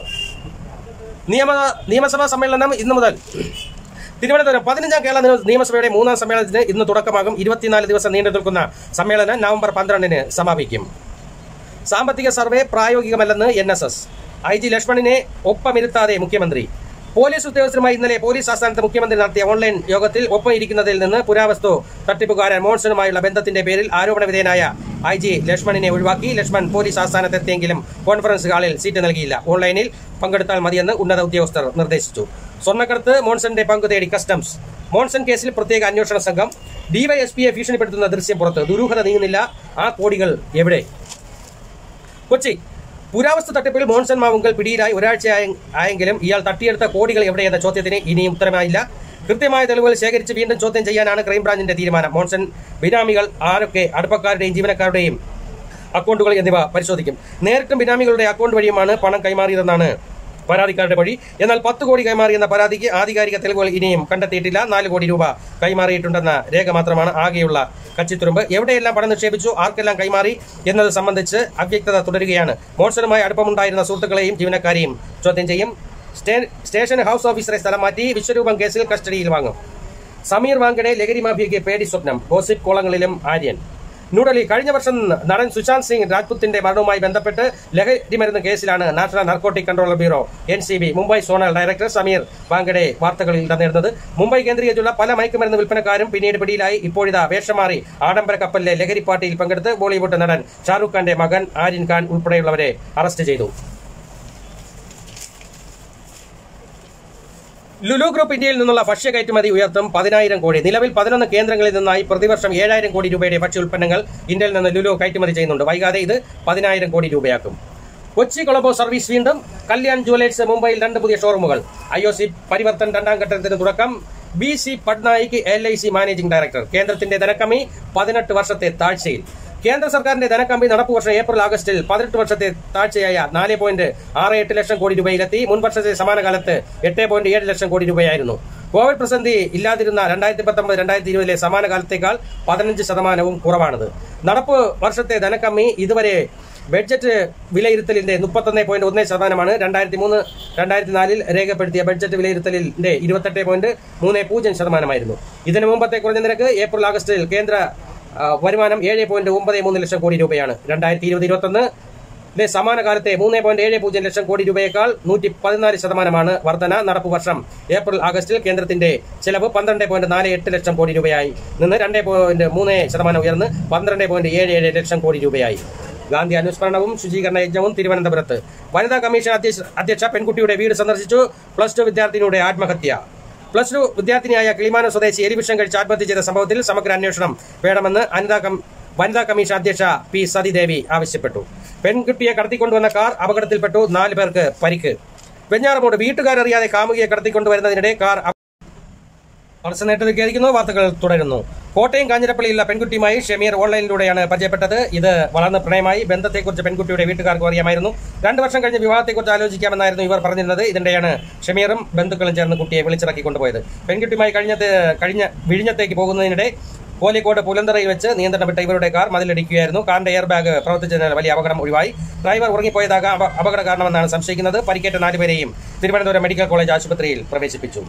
നിയമ നിയമസഭാ സമ്മേളനം ഇന്നു മുതൽ തിരുവനന്തപുരം പതിനഞ്ചാം കേരള നിയമ- നിയമസഭയുടെ മൂന്നാം സമ്മേളനത്തിന് ഇന്ന് തുടക്കമാകും ഇരുപത്തിനാല് ദിവസം നീണ്ടു നിൽക്കുന്ന സമ്മേളനം നവംബർ പന്ത്രണ്ടിന് സമാപിക്കും സാമ്പത്തിക സർവേ പ്രായോഗികമല്ലെന്ന് N S S I G ലക്ഷ്മണിനെ ഒപ്പമിരുത്താതെ മുഖ്യമന്ത്രി പോലീസ് ഉദ്യോഗസ്ഥരുമായി ഇന്നലെ പോലീസ് ആസ്ഥാനത്ത് മുഖ്യമന്ത്രി നടത്തിയ ഓൺലൈൻ യോഗത്തിൽ ഒപ്പം ഇരിക്കുന്നതിൽ നിന്ന് പുരാവസ്തു തട്ടിപ്പുകാരൻ മോൺസണുമായുള്ള ബന്ധത്തിന്റെ പേരിൽ ആരോപണ വിധേയനായ ഐ ജി ലക്ഷ്മണിനെ ഒഴിവാക്കി ലക്ഷ്മൺ പോലീസ് ആസ്ഥാനത്തെത്തിയെങ്കിലും കോൺഫറൻസ് ഹാളിൽ സീറ്റ് നൽകിയില്ല ഓൺലൈനിൽ പങ്കെടുത്താൽ മതിയെന്ന് ഉന്നത ഉദ്യോഗസ്ഥർ നിർദ്ദേശിച്ചു സ്വർണ്ണക്കടത്ത് മോൺസന്റെ പങ്ക് തേടി കസ്റ്റംസ് മോൺസൺ കേസിൽ പ്രത്യേക അന്വേഷണ സംഘം ഡിവൈഎസ്പിയെ ഭീഷണിപ്പെടുത്തുന്ന ദൃശ്യം പുറത്ത് ദുരൂഹത നീങ്ങുന്നില്ല ആ കോടികൾ എവിടെ കൊച്ചി പുരാവസ്തു തട്ടിപ്പിൽ മോൺസൺ മാവുങ്കൽ പിടിയിലായി ഒരാഴ്ച ആയെങ്കിലും ഇയാൾ തട്ടിയെടുത്ത കോടികൾ എവിടെയെന്ന ചോദ്യത്തിന് ഇനിയും ഉത്തരമായില്ല കൃത്യമായ തെളിവുകൾ ശേഖരിച്ച് വീണ്ടും ചോദ്യം ചെയ്യാനാണ് ക്രൈംബ്രാഞ്ചിന്റെ തീരുമാനം മോൺസൺ ബിനാമികൾ ആരൊക്കെ അടുപ്പക്കാരുടെയും ജീവനക്കാരുടെയും അക്കൗണ്ടുകൾ എന്നിവ പരിശോധിക്കും നേരിട്ടും ബിനാമികളുടെ അക്കൗണ്ട് വഴിയുമാണ് പണം കൈമാറിയതെന്നാണ് പരാതിക്കാരുടെ വഴി എന്നാൽ പത്ത് കോടി കൈമാറിയെന്ന പരാതിക്ക് ആധികാരിക തെളിവുകൾ ഇനിയും കണ്ടെത്തിയിട്ടില്ല നാല് കോടി രൂപ കൈമാറിയിട്ടുണ്ടെന്ന രേഖ മാത്രമാണ് ആകെയുള്ള കച്ചിത്തുരുമ്പ് എവിടെയെല്ലാം പണം നിക്ഷേപിച്ചു ആർക്കെല്ലാം കൈമാറി എന്നത് സംബന്ധിച്ച് അവ്യക്തത തുടരുകയാണ് മോൺസണുമായി അടുപ്പമുണ്ടായിരുന്ന സുഹൃത്തുക്കളെയും ജീവനക്കാരെയും ചോദ്യം ചെയ്യും സ്റ്റേ- സ്റ്റേഷൻ ഹൌസ് ഓഫീസറെ സ്ഥലം മാറ്റി വിശ്വരൂപം കേസിൽ കസ്റ്റഡിയിൽ വാങ്ങും സമീർ വാങ്കഡെ ലഹരി മാഫിയയ്ക്ക് പേടി സ്വപ്നം ഗോസിപ്പ് കോളങ്ങളിലും ആര്യൻ ന്യൂഡൽഹി കഴിഞ്ഞ വർഷം നടൻ സുശാന്ത് സിംഗ് രാജ്പുത്തിന്റെ മരണവുമായി ബന്ധപ്പെട്ട് ലഹരി മരുന്ന് കേസിലാണ് national narcotic controller bureau N C B Mumbai zonal director Sameer Wankhede വാർത്തകളിൽ ഇടം നേടുന്നത് മുംബൈ കേന്ദ്രീകരിച്ചുള്ള പല മയക്കുമരുന്ന് വിൽപ്പനക്കാരും പിന്നീട് പിടിയിലായി ഇപ്പോഴിതാ വേഷം മാറി ആഡംബര കപ്പലിലെ ലഹരി പാർട്ടിയിൽ പങ്കെടുത്ത് ബോളിവുഡ് നടൻ ഷാറൂഖ് ഖാന്റെ മകൻ ആര്യൻ ഖാൻ ഉൾപ്പെടെയുള്ളവരെ അറസ്റ്റ് ചെയ്തു ലുലു ഗ്രൂപ്പ് ഇന്ത്യയിൽ നിന്നുള്ള ഭക്ഷ്യ കയറ്റുമതി ഉയർത്തും പതിനായിരം കോടി നിലവിൽ പതിനൊന്ന് കേന്ദ്രങ്ങളിൽ നിന്നായി പ്രതിവർഷം ഏഴായിരം കോടി രൂപയുടെ ഭക്ഷ്യ ഉൽപ്പന്നങ്ങൾ ഇന്ത്യയിൽ നിന്ന് ലുലു കയറ്റുമതി ചെയ്യുന്നുണ്ട് വൈകാതെ ഇത് പതിനായിരം കോടി രൂപയാക്കും കൊച്ചി കൊളംബോ സർവീസ് വീണ്ടും കല്യാൺ ജുവലേഴ്സ് മുംബൈയിൽ രണ്ട് പുതിയ ഷോറൂമുകൾ ഐ ഒ സി പരിവർത്തൻ രണ്ടാം ഘട്ടത്തിന് തുടക്കം B C Patnaik L I C managing director കേന്ദ്രത്തിന്റെ ധനക്കമ്മി പതിനെട്ട് വർഷത്തെ താഴ്ചയിൽ കേന്ദ്ര സർക്കാരിന്റെ ധനക്കമ്പി നടപ്പ് വർഷം ഏപ്രിൽ ആഗസ്റ്റിൽ പതിനെട്ട് വർഷത്തെ താഴ്ചയായ നാല് പോയിന്റ് ആറ് എട്ട് ലക്ഷം കോടി രൂപയിലെത്തി മുൻ വർഷത്തെ സമാന കാലത്ത് എട്ട് പോയിന്റ് ഏഴ് ലക്ഷം കോടി രൂപയായിരുന്നു കോവിഡ് പ്രതിസന്ധി ഇല്ലാതിരുന്ന രണ്ടായിരത്തി പത്തൊമ്പത് രണ്ടായിരത്തി ഇരുപതിലെ സമാന കാലത്തേക്കാൾ പതിനഞ്ച് ശതമാനവും കുറവാണിത് നടപ്പ് വർഷത്തെ ധനക്കമ്മി ഇതുവരെ ബഡ്ജറ്റ് വിലയിരുത്തലിന്റെ മുപ്പത്തൊന്ന് പോയിന്റ് ഒന്ന് ശതമാനമാണ് രണ്ടായിരത്തി മൂന്ന് രണ്ടായിരത്തി നാലിൽ രേഖപ്പെടുത്തിയ ബഡ്ജറ്റ് വിലയിരുത്തലിന്റെ ഇരുപത്തെട്ട് പോയിന്റ് മൂന്ന് പൂജ്യം ശതമാനമായിരുന്നു ഇതിനു മുമ്പത്തെ കുറഞ്ഞ നിരക്ക് ഏപ്രിൽ ആഗസ്റ്റിൽ കേന്ദ്ര ആ, വരുമാനം ഏഴ് പോയിന്റ് ഒമ്പത് മൂന്ന് ലക്ഷം കോടി രൂപയാണ് രണ്ടായിരത്തി ഇരുപത് ഇരുപത്തൊന്ന് ലെ സമാന കാലത്തെ മൂന്ന് പോയിന്റ് ഏഴ് പൂജ്യം ലക്ഷം കോടി രൂപയേക്കാൾ നൂറ്റി പതിനാല് ശതമാനമാണ് വർധന നടപ്പ് വർഷം ഏപ്രിൽ ആഗസ്റ്റിൽ കേന്ദ്രത്തിന്റെ ചെലവ് പന്ത്രണ്ട് പോയിന്റ് നാല് എട്ട് ലക്ഷം കോടി രൂപയായി നിന്ന് രണ്ട് പോയിന്റ് മൂന്ന് ശതമാനം ഉയർന്ന് പന്ത്രണ്ട് പോയിന്റ് ഏഴ് ഏഴ് ലക്ഷം കോടി രൂപയായി ഗാന്ധി അനുസ്മരണവും ശുചീകരണ യജ്ഞവും തിരുവനന്തപുരത്ത് വനിതാ കമ്മീഷൻ അധ്യക്ഷ അധ്യക്ഷ പെൺകുട്ടിയുടെ വീട് സന്ദർശിച്ചു പ്ലസ് ടു വിദ്യാർത്ഥിനിയുടെ ആത്മഹത്യ പ്ലസ് ടു വിദ്യാർത്ഥിനിയായ കിളിമാനോ സ്വദേശി എരിവിഷം കഴിച്ച് ആത്മഹത്യ ചെയ്ത സംഭവത്തിൽ സമഗ്ര അന്വേഷണം വേണമെന്ന് അനിതാ കം- വനിതാ കമ്മീഷൻ അധ്യക്ഷ പി സതിദേവി ആവശ്യപ്പെട്ടു പെൺകുട്ടിയെ കടത്തിക്കൊണ്ടുവന്ന കാർ അപകടത്തിൽപ്പെട്ടു നാല് പേർക്ക് പരിക്ക് വെഞ്ഞാറമൂട് വീട്ടുകാരറിയാതെ കാമുകിയെ കടത്തിക്കൊണ്ടുവരുന്നതിനിടെ കാർ അപ- വളർച്ച നേട്ടത്തിലേക്കായിരിക്കുന്നു വാർത്തകൾ തുടരുന്നു കോട്ടയം കാഞ്ഞിരപ്പള്ളിയിലുള്ള പെൺകുട്ടിയുമായി ഷമീർ ഓൺലൈനിലൂടെയാണ് പരിചയപ്പെട്ടത് ഇത് വളർന്ന പ്രണയമായി ബന്ധത്തെക്കുറിച്ച് പെൺകുട്ടിയുടെ വീട്ടുകാർക്കും അറിയാമായിരുന്നു രണ്ടു വർഷം കഴിഞ്ഞ് വിവാഹത്തെക്കുറിച്ച് ആലോചിക്കാമെന്നായിരുന്നു ഇവർ പറഞ്ഞിരുന്നത് ഇതിനിടെയാണ് ഷമീറും ബന്ധുക്കളും ചേർന്ന് കുട്ടിയെ വിളിച്ചിറക്കി കൊണ്ടുപോയത് പെൺകുട്ടിയുമായി കഴിഞ്ഞത് കഴിഞ്ഞ വിഴിഞ്ഞത്തേക്ക് പോകുന്നതിനിടെ കോലിക്കോട് പുലന്തറയിൽ വെച്ച് നിയന്ത്രണം വിട്ട ഇവരുടെ കാർ മതിലിടിക്കുകയായിരുന്നു കാറിന്റെ എയർ ബാഗ് പ്രവർത്തിച്ചതിനാൽ വലിയ അപകടം ഒഴിവായി ഡ്രൈവർ ഉറങ്ങിപ്പോയതാകാം അപ- അപകട കാരണമെന്നാണ് സംശയിക്കുന്നത് പരിക്കേറ്റ നാലുപേരെയും തിരുവനന്തപുരം മെഡിക്കൽ കോളേജ് ആശുപത്രിയിൽ പ്രവേശിപ്പിച്ചു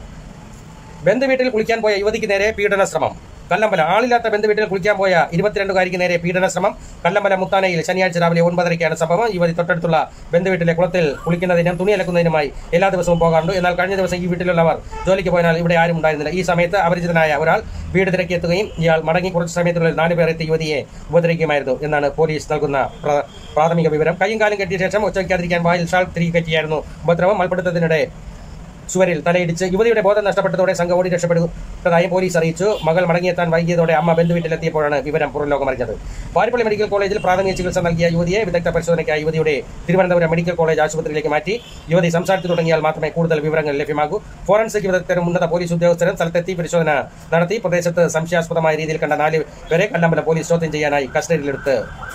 ബന്ധുവീട്ടിൽ കുളിക്കാൻ പോയ യുവതിക്ക് നേരെ പീഡന ശ്രമം കല്ലമ്പല ആളില്ലാത്ത ബന്ധുവീട്ടിൽ കുളിക്കാൻ പോയ ഇരുപത്തിരണ്ടുകാരിക്ക് നേരെ പീഡന ശ്രമം കല്ലമ്പല മുത്താനയിൽ ശനിയാഴ്ച രാവിലെ ഒൻപതരയ്ക്കാണ് സംഭവം യുവതി തൊട്ടടുത്തുള്ള ബന്ധുവീട്ടിലെ കുളത്തിൽ കുളിക്കുന്നതിനും തുണി അലക്കുന്നതിനുമായി എല്ലാ ദിവസവും പോകാറുണ്ട് എന്നാൽ കഴിഞ്ഞ ദിവസം ഈ വീട്ടിലുള്ളവർ ജോലിക്ക് പോയതിനാൽ ഇവിടെ ആരും ഉണ്ടായിരുന്നില്ല ഈ സമയത്ത് അപരിചിതനായ ഒരാൾ വീട് തിരക്കിയെത്തുകയും ഇയാൾ മടങ്ങി കുറച്ച് സമയത്തിനുള്ളിൽ നാലുപേർ എത്തി യുവതിയെ ഉപദ്രവിക്കുമായിരുന്നു എന്നാണ് പോലീസ് നൽകുന്ന പ്ര- പ്രാഥമിക വിവരം കൈയും കാലും കെട്ടിയ ശേഷം ഒച്ചയ്ക്കാതിരിക്കാൻ വായിൽ ഷാൾ തിരികെ കെട്ടിയായിരുന്നു ഉപദ്രവം മൽപ്പിടുത്തത്തിനിടെ ചുവരിൽ തലയിടിച്ച് യുവതിയുടെ ബോധം നഷ്ടപ്പെട്ടതോടെ സംഘം ഓടി രക്ഷപ്പെട്ടതായും പോലീസ് അറിയിച്ചു മകൾ മടങ്ങിയെത്താൻ വൈകിയതോടെ അമ്മ ബന്ധുവീട്ടിലെത്തിയപ്പോഴാണ് വിവരം പുറംലോകം അറിഞ്ഞത് പാരിപ്പള്ളി മെഡിക്കൽ കോളേജിൽ പ്രാഥമിക ചികിത്സ നൽകിയ യുവതിയെ വിദഗ്ധ പരിശോധനയ്ക്കായി യുവതിയുടെ തിരുവനന്തപുരം മെഡിക്കൽ കോളേജ് ആശുപത്രിയിലേക്ക് മാറ്റി യുവതി സംസാരിച്ചു തുടങ്ങിയാൽ മാത്രമേ കൂടുതൽ വിവരങ്ങൾ ലഭ്യമാകൂ ഫോറൻസിക് വിദഗ്ധരും ഉന്നത പോലീസ് ഉദ്യോഗസ്ഥരും സ്ഥലത്തെത്തി പരിശോധന നടത്തി പ്രദേശത്ത് സംശയാസ്പദമായ രീതിയിൽ കണ്ട നാല് പേരെ കല്ലമ്പലം പോലീസ് ചോദ്യം ചെയ്യാനായി കസ്റ്റഡിയിലെടുത്ത്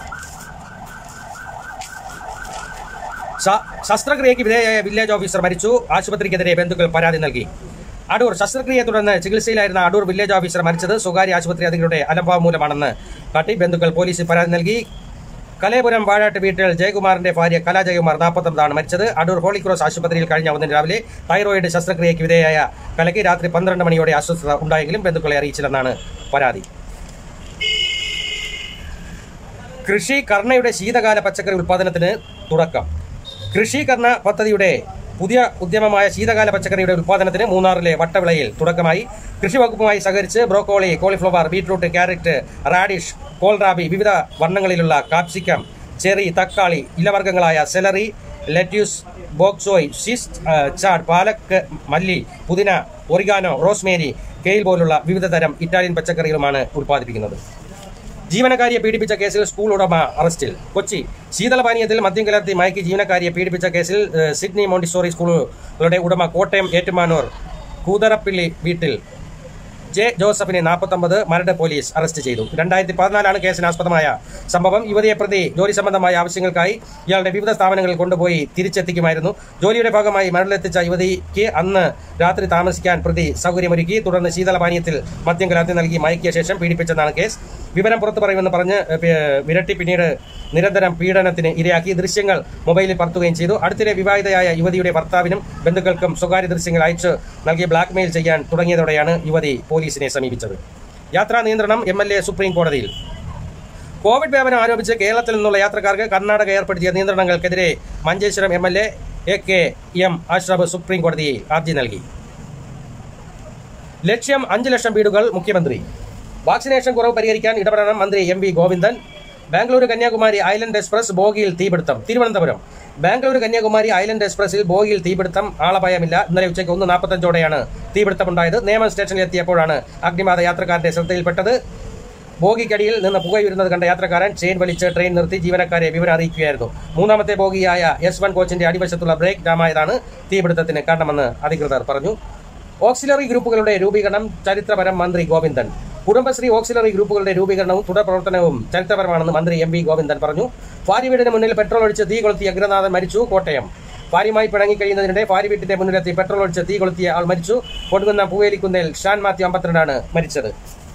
ശ- ശസ്ത്രക്രിയയ്ക്ക് വിധേയയായ വില്ലേജ് ഓഫീസർ മരിച്ചു ആശുപത്രിക്കെതിരെ ബന്ധുക്കൾ പരാതി നൽകി അടൂർ ശസ്ത്രക്രിയയെ തുടർന്ന് ചികിത്സയിലായിരുന്ന അടൂർ വില്ലേജ് ഓഫീസർ മരിച്ചത് സ്വകാര്യ ആശുപത്രി അധികൃതരുടെ അലംഭാവം മൂലമാണെന്ന് കാട്ടി ബന്ധുക്കൾ പോലീസിൽ പരാതി നൽകി കലയപുരം വാഴാട്ട് വീട്ടിൽ ജയകുമാറിന്റെ ഭാര്യ കലാ ജയകുമാർ നാൽപ്പത്തൊമ്പതാണ് മരിച്ചത് അടൂർ ഹോളി ക്രോസ് ആശുപത്രിയിൽ കഴിഞ്ഞ ഒന്നിന് രാവിലെ തൈറോയിഡ് ശസ്ത്രക്രിയയ്ക്ക് വിധേയയായ കലയ്ക്ക് രാത്രി പന്ത്രണ്ട് മണിയോടെ അസ്വസ്ഥത ഉണ്ടായെങ്കിലും ബന്ധുക്കളെ അറിയിച്ചില്ലെന്നാണ് പരാതി കൃഷി കർണയുടെ ശീതകാല പച്ചക്കറി ഉൽപ്പാദനത്തിന് തുടക്കം കൃഷി കർണ പദ്ധതിയുടെ പുതിയ ഉദ്യമമായ ശീതകാല പച്ചക്കറിയുടെ ഉൽപ്പാദനത്തിന് മൂന്നാറിലെ വട്ടവിളയിൽ തുടക്കമായി കൃഷി വകുപ്പുമായി സഹകരിച്ച് broccoli cauliflower beetroot carrot radish kohlrabi വിവിധ വർണ്ണങ്ങളിലുള്ള കാപ്സിക്കം ചെറി തക്കാളി ഇലവർഗ്ഗങ്ങളായ സെലറി ലെറ്റ്യൂസ് ബോക്സോയ് സിസ് ആ, ചാഡ് പാലക്ക് മല്ലി പുതിന ഒറിഗാനോ റോസ്മേരി കെയിൽ പോലുള്ള വിവിധ തരം ഇറ്റാലിയൻ പച്ചക്കറികളുമാണ് ഉൽപ്പാദിപ്പിക്കുന്നത് ജീവനക്കാരിയെ പീഡിപ്പിച്ച കേസിൽ സ്കൂൾ ഉടമ അറസ്റ്റിൽ കൊച്ചി ശീതളപാനീയത്തിൽ മദ്യം കലർത്തി മയക്കി ജീവനക്കാരിയെ പീഡിപ്പിച്ച കേസിൽ ഏഹ്, സിഡ്നി മോണ്ടിസോറി സ്കൂളുകളുടെ ഉടമ കോട്ടയം ഏറ്റുമാനൂർ കൂതറപ്പിള്ളി വീട്ടിൽ ജെ ജോസഫിനെ നാൽപ്പത്തൊമ്പത് മരട് പോലീസ് അറസ്റ്റ് ചെയ്തു രണ്ടായിരത്തി പതിനാലാണ് കേസിനാസ്പദമായ സംഭവം യുവതിയെ പ്രതി ജോലി സംബന്ധമായ ആവശ്യങ്ങൾക്കായി ഇയാളുടെ വിവിധ സ്ഥാപനങ്ങളിൽ കൊണ്ടുപോയി തിരിച്ചെത്തിക്കുമായിരുന്നു ജോലിയുടെ ഭാഗമായി മരടിലെത്തിച്ച യുവതിക്ക് അന്ന് രാത്രി താമസിക്കാൻ പ്രതി സൗകര്യമൊരുക്കി തുടർന്ന് ശീതളപാനീയത്തിൽ മദ്യം കലർത്തി നൽകി മയക്കിയ ശേഷം പീഡിപ്പിച്ചെന്നാണ് കേസ് വിവരം പുറത്തു പറയുമെന്ന് പറഞ്ഞ് ഏഹ്, പി- വിരട്ടി പിന്നീട് നിരന്തരം പീഡനത്തിന് ഇരയാക്കി ദൃശ്യങ്ങൾ മൊബൈലിൽ പകർത്തുകയും ചെയ്തു അടുത്തിടെ വിവാഹിതയായ യുവതിയുടെ ഭർത്താവിനും ബന്ധുക്കൾക്കും സ്വകാര്യ ദൃശ്യങ്ങൾ അയച്ചു നൽകി ബ്ലാക്ക്മെയിൽ ചെയ്യാൻ തുടങ്ങിയതോടെയാണ് യുവതി പോലീസിനെ സമീപിച്ചത് യാത്രാ നിയന്ത്രണം എം എൽ എ സുപ്രീം കോടതിയിൽ കോവിഡ് വ്യാപനം ആരോപിച്ച് കേരളത്തിൽ നിന്നുള്ള യാത്രക്കാർക്ക് കർണാടക ഏർപ്പെടുത്തിയ നിയന്ത്രണങ്ങൾക്കെതിരെ Manjeshwaram M L A K M Ashraf supreme കോടതിയിൽ ഹർജി നൽകി ലക്ഷ്യം അഞ്ച് ലക്ഷം വീടുകൾ മുഖ്യമന്ത്രി വാക്സിനേഷൻ കുറവ് പരിഹരിക്കാൻ ഇടപെടണം മന്ത്രി M V Govindan Bangalore Kanyakumari island express ബോഗിയിൽ തീപിടുത്തം തിരുവനന്തപുരം ബാംഗ്ലൂർ കന്യാകുമാരി ഐലൻഡ് എക്സ്പ്രസിൽ ബോഗിയിൽ തീപിടുത്തം ആളപായമില്ല ഇന്നലെ ഉച്ചയ്ക്ക് ഒന്ന് നാൽപ്പത്തഞ്ചോടെയാണ് തീപിടുത്തമുണ്ടായത് നേമം സ്റ്റേഷനിൽ എത്തിയപ്പോഴാണ് അഗ്നിബാധ യാത്രക്കാരന്റെ ശ്രദ്ധയിൽപ്പെട്ടത് ബോഗിക്കടിയിൽ നിന്ന് പുകയുരുന്നത് കണ്ട യാത്രക്കാരൻ ചെയിൻ വലിച്ച് ട്രെയിൻ നിർത്തി ജീവനക്കാരെ വിവരം അറിയിക്കുകയായിരുന്നു മൂന്നാമത്തെ ബോഗിയായ എസ് വൺ കോച്ചിന്റെ അടിവശത്തുള്ള ബ്രേക്ക് ജാമായതാണ് തീപിടുത്തത്തിന് കാരണമെന്ന് അധികൃതർ പറഞ്ഞു ഓക്സിലറി ഗ്രൂപ്പുകളുടെ രൂപീകരണം ചരിത്രപരം മന്ത്രി ഗോവിന്ദൻ കുടുംബശ്രീ ഓക്സിലറി ഗ്രൂപ്പുകളുടെ രൂപീകരണവും തുടർ പ്രവർത്തനവും ചരിത്രപരമാണെന്ന് മന്ത്രി എം വി ഗോവിന്ദൻ പറഞ്ഞു ഭാര്യ വീടിന് മുന്നിൽ പെട്രോൾ ഒഴിച്ച് തീ കൊളുത്തിയ അഗ്രനാഥൻ മരിച്ചു കോട്ടയം ഭാര്യയുമായി പിണങ്ങിക്കഴിയുന്നതിനിടെ ഭാര്യ വീട്ടിന്റെ മുന്നിലെത്തി പെട്രോൾ ഒഴിച്ച് തീ കൊളുത്തിയ ആൾ മരിച്ചു കൊടുങ്ങുന്ന പൂവേലിക്കുന്നേൽ ഷാൻ മാത്യു അമ്പത്തിരണ്ടാണ് മരിച്ചത്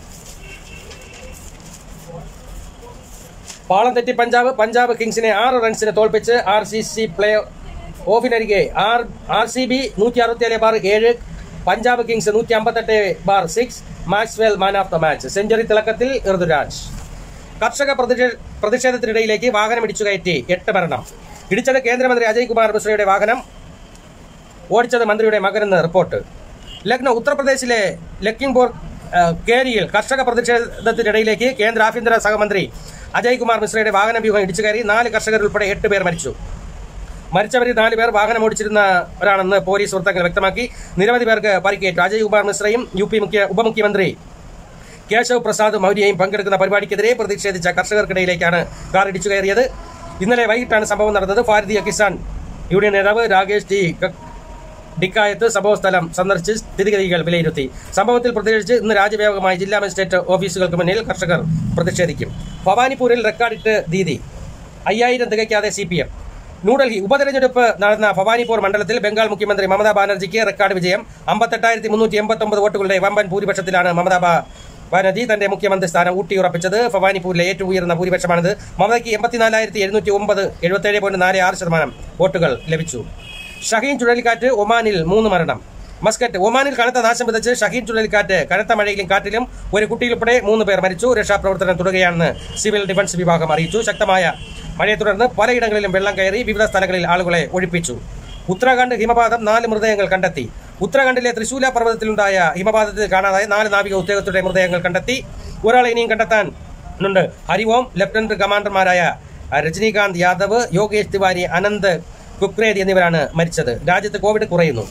പാളം തെറ്റി പഞ്ചാബ് പഞ്ചാബ് കിങ്സിനെ ആറ് റൺസിന് തോൽപ്പിച്ച് ആർ സി സി പ്ലേ ഓഫിനരികെ ആർ ആർ സി ബി നൂറ്റി അറുപത്തിയേഴ് ബാർ ഏഴ് പഞ്ചാബ് കിങ്സ് നൂറ്റി അമ്പത്തെട്ട് bar six Maxwell man of the match century തിളക്കത്തിൽ ഋതുരാജ് കർഷക പ്രതിഷേ- പ്രതിഷേധത്തിനിടയിലേക്ക് വാഹനം ഇടിച്ചു കയറ്റി എട്ട് മരണം ഇടിച്ചത് കേന്ദ്രമന്ത്രി അജയ് കുമാർ മിശ്രയുടെ വാഹനം ഓടിച്ചത് മന്ത്രിയുടെ മകനെന്ന് റിപ്പോർട്ട് ലക്നൗ ഉത്തർപ്രദേശിലെ ലക്കിംപൂർ ആ, കേരിയിൽ കർഷക പ്രതിഷേധത്തിനിടയിലേക്ക് കേന്ദ്ര ആഭ്യന്തര സഹമന്ത്രി അജയ് കുമാർ മിശ്രയുടെ വാഹന വ്യൂഹം ഇടിച്ചു കയറി നാല് കർഷകർ ഉൾപ്പെടെ എട്ട് പേർ മരിച്ചു മരിച്ചവരിൽ നാല് പേർ വാഹനം ഓടിച്ചിരുന്നവരാണെന്ന് പോലീസ് വൃത്തങ്ങൾ വ്യക്തമാക്കി നിരവധി പേർക്ക് പരിക്കേറ്റു അജയ് കുമാർ മിശ്രയും യു പി മുഖ്യ ഉപമുഖ്യമന്ത്രി കേശവ് പ്രസാദ് മൗര്യയും പങ്കെടുക്കുന്ന പരിപാടിക്കെതിരെ പ്രതിഷേധിച്ച കർഷകർക്കിടയിലേക്കാണ് കാർ ഇടിച്ചു കയറിയത് ഇന്നലെ വൈകിട്ടാണ് സംഭവം നടന്നത് ഭാരതീയ കിസാൻ യൂണിയൻ നേതാവ് രാകേഷ് ടി ക- ഡിക്കായത്ത് സംഭവസ്ഥലം സന്ദർശിച്ച് സ്ഥിതിഗതികൾ വിലയിരുത്തി സംഭവത്തിൽ പ്രതിഷേധിച്ച് ഇന്ന് രാജ്യവ്യാപകമായി ജില്ലാ മജിസ്ട്രേറ്റ് ഓഫീസുകൾക്ക് മുന്നിൽ കർഷകർ പ്രതിഷേധിക്കും ഭവാനിപൂരിൽ റെക്കോർഡിട്ട് ദീദി അയ്യായിരം തികയ്ക്കാതെ സി പി എം ന്യൂഡൽഹി ഉപതെരഞ്ഞെടുപ്പ് നടന്ന ഭവാനിപൂർ മണ്ഡലത്തിൽ ബംഗാൾ മുഖ്യമന്ത്രി മമതാ ബാനർജിക്ക് റെക്കോർഡ് വിജയം അമ്പത്തെട്ടായിരത്തി മുന്നൂറ്റി എൺപത്തി ഒമ്പത് വോട്ടുകളുടെ വമ്പൻ ഭൂരിപക്ഷത്തിലാണ് മമതാ ബാ- ബാനർജി തന്റെ മുഖ്യമന്ത്രി സ്ഥാനം ഊട്ടിയുറപ്പിച്ചത് ഭവാനിപൂരിലെ ഏറ്റവും ഉയർന്ന ഭൂരിപക്ഷമാണിത് മമതയ്ക്ക് എൺപത്തിനാലായിരത്തി എഴുന്നൂറ്റി ഒമ്പത് എഴുപത്തേഴ് പോയിന്റ് നാല് ആറ് ശതമാനം വോട്ടുകൾ ലഭിച്ചു ഷഹീൻ ചുഴലിക്കാറ്റ് ഒമാനിൽ മൂന്ന് മരണം മസ്കറ്റ് ഒമാനിൽ കനത്ത നാശം വിതച്ച് ഷഹീൻ ചുഴലിക്കാറ്റ് കനത്ത മഴയിലും കാറ്റിലും ഒരു കുട്ടിയുൾപ്പെടെ മൂന്ന് പേർ മരിച്ചു രക്ഷാപ്രവർത്തനം തുടരുകയാണെന്ന് സിവിൽ ഡിഫൻസ് വിഭാഗം അറിയിച്ചു ശക്തമായ മഴയെ തുടർന്ന് പലയിടങ്ങളിലും വെള്ളം കയറി വിവിധ സ്ഥലങ്ങളിൽ ആളുകളെ ഒഴിപ്പിച്ചു ഉത്തരാഖണ്ഡ് ഹിമപാതം നാല് മൃതദേഹങ്ങൾ കണ്ടെത്തി ഉത്തരാഖണ്ഡിലെ തൃശൂല പർവ്വതത്തിലുണ്ടായ ഹിമപാതത്തിൽ കാണാതായ നാല് നാവിക ഉദ്യോഗസ്ഥരുടെ മൃതദേഹങ്ങൾ കണ്ടെത്തി ഒരാളെ ഇനിയും കണ്ടെത്താൻ ഉണ്ട് ഹരിഓം ലഫ്റ്റനന്റ് കമാൻഡർമാരായ രജനീകാന്ത് യാദവ് യോഗേഷ് തിവാരി അനന്ത് കുക്രേദ് എന്നിവരാണ് മരിച്ചത് രാജ്യത്ത് കോവിഡ് കുറയുന്നു